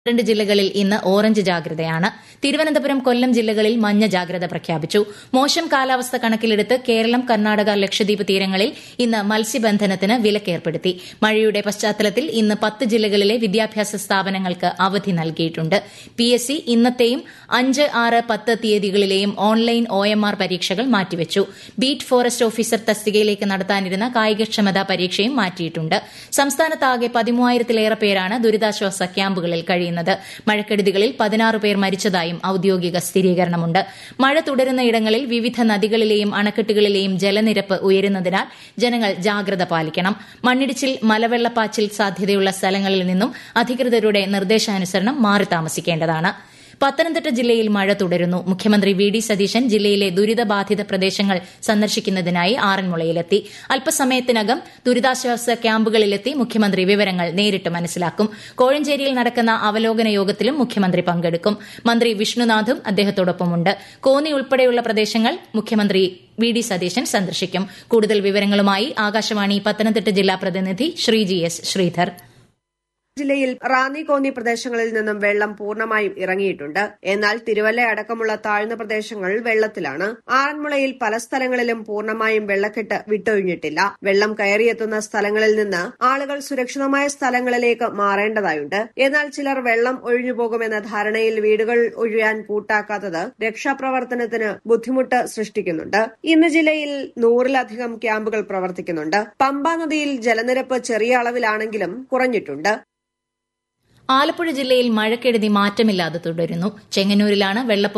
രണ്ട് ജില്ലകളിൽ ഇന്ന് ഓറഞ്ച് ജാഗ്രതയാണ് തിരുവനന്തപുരം കൊല്ലം ജില്ലകളിൽ മഞ്ഞ ജാഗ്രത പ്രഖ്യാപിച്ചു മോശം കാലാവസ്ഥ കണക്കിലെടുത്ത് കേരളം കർണാടക ലക്ഷദ്വീപ് തീരങ്ങളിൽ ഇന്ന് മത്സ്യബന്ധനത്തിന് വിലക്കേർപ്പെടുത്തി മഴയുടെ പശ്ചാത്തലത്തിൽ ഇന്ന് പത്ത് ജില്ലകളിലെ വിദ്യാഭ്യാസ സ്ഥാപനങ്ങൾക്ക് അവധി നൽകിയിട്ടുണ്ട് പി എസ് സി ഇന്നത്തെയും അഞ്ച് ആറ് പത്ത് തീയതികളിലെയും ഓൺലൈൻ ഒ എം ആർ പരീക്ഷകൾ മാറ്റിവച്ചു ബീറ്റ് ഫോറസ്റ്റ് ഓഫീസർ തസ്തികയിലേക്ക് നടത്താനിരുന്ന കായികക്ഷമതാ പരീക്ഷയും മാറ്റിയിട്ടുണ്ട് സംസ്ഥാനത്താകെ പതിമൂവായിരത്തിലേറെ പേരാണ് ദുരിതാശ്വാസ ക്യാമ്പുകളിൽ കഴിയുന്നത് മഴക്കെടുതികളിൽ പതിനാറ് പേർ മരിച്ചതായും ഔദ്യോഗിക സ്ഥിരീകരണമുണ്ട് മഴ തുടരുന്ന ഇടങ്ങളിൽ വിവിധ നദികളിലെയും അണക്കെട്ടുകളിലെയും ജലനിരപ്പ് ഉയരുന്നതിനാൽ ജനങ്ങൾ ജാഗ്രത പാലിക്കണം മണ്ണിടിച്ചിൽ മലവെള്ളപ്പാച്ചിൽ സാധ്യതയുള്ള സ്ഥലങ്ങളിൽ നിന്നും അധികൃതരുടെ നിർദ്ദേശാനുസരണം മാറി താമസിക്കേണ്ടതാണ് പത്തനംതിട്ട ജില്ലയിൽ മഴ തുടരുന്നു മുഖ്യമന്ത്രി വി ഡി സതീശൻ ജില്ലയിലെ ദുരിതബാധിത പ്രദേശങ്ങൾ സന്ദർശിക്കുന്നതിനായി ആറന്മുളയിലെത്തി അല്പസമയത്തിനകം ദുരിതാശ്വാസ ക്യാമ്പുകളിലെത്തി മുഖ്യമന്ത്രി വിവരങ്ങൾ നേരിട്ട് മനസ്സിലാക്കും കോഴഞ്ചേരിയിൽ നടക്കുന്ന അവലോകന യോഗത്തിലും മുഖ്യമന്ത്രി പങ്കെടുക്കും മന്ത്രി വിഷ്ണുനാഥും അദ്ദേഹത്തോടൊപ്പമുണ്ട് കോന്നി ഉൾപ്പെടെയുള്ള പ്രദേശങ്ങൾ മുഖ്യമന്ത്രി വി ഡി സതീശൻ സന്ദർശിക്കും കൂടുതൽ വിവരങ്ങളുമായി ആകാശവാണി പത്തനംതിട്ട ജില്ലാ പ്രതിനിധി ശ്രീജി എസ് ശ്രീധർ ജില്ലയിൽ റാന്നി കോന്നി പ്രദേശങ്ങളിൽ നിന്നും വെള്ളം പൂർണ്ണമായും ഇറങ്ങിയിട്ടുണ്ട് എന്നാൽ തിരുവല്ല അടക്കമുള്ള താഴ്ന്ന പ്രദേശങ്ങൾ വെള്ളത്തിലാണ് ആറന്മുളയിൽ പല സ്ഥലങ്ങളിലും പൂർണ്ണമായും വെള്ളക്കെട്ട് വിട്ടൊഴിഞ്ഞിട്ടില്ല വെള്ളം കയറിയെത്തുന്ന സ്ഥലങ്ങളിൽ നിന്ന് ആളുകൾ സുരക്ഷിതമായ സ്ഥലങ്ങളിലേക്ക് മാറേണ്ടതായുണ്ട് എന്നാൽ ചിലർ വെള്ളം ഒഴിഞ്ഞുപോകുമെന്ന ധാരണയിൽ വീടുകൾ ഒഴിയാൻ കൂട്ടാക്കാത്തത് രക്ഷാപ്രവർത്തനത്തിന് ബുദ്ധിമുട്ട് സൃഷ്ടിക്കുന്നുണ്ട് ഇന്ന് ജില്ലയിൽ നൂറിലധികം ക്യാമ്പുകൾ പ്രവർത്തിക്കുന്നുണ്ട് പമ്പ നദിയിൽ ജലനിരപ്പ് ചെറിയ അളവിലാണെങ്കിലും കുറഞ്ഞിട്ടുണ്ട് ആലപ്പുഴ ജില്ലയിൽ മഴക്കെടുതി മാറ്റമില്ലാതെ തുടരുന്നു ചെങ്ങന്നൂരിലാണ് വെള്ളപ്പൊക്കം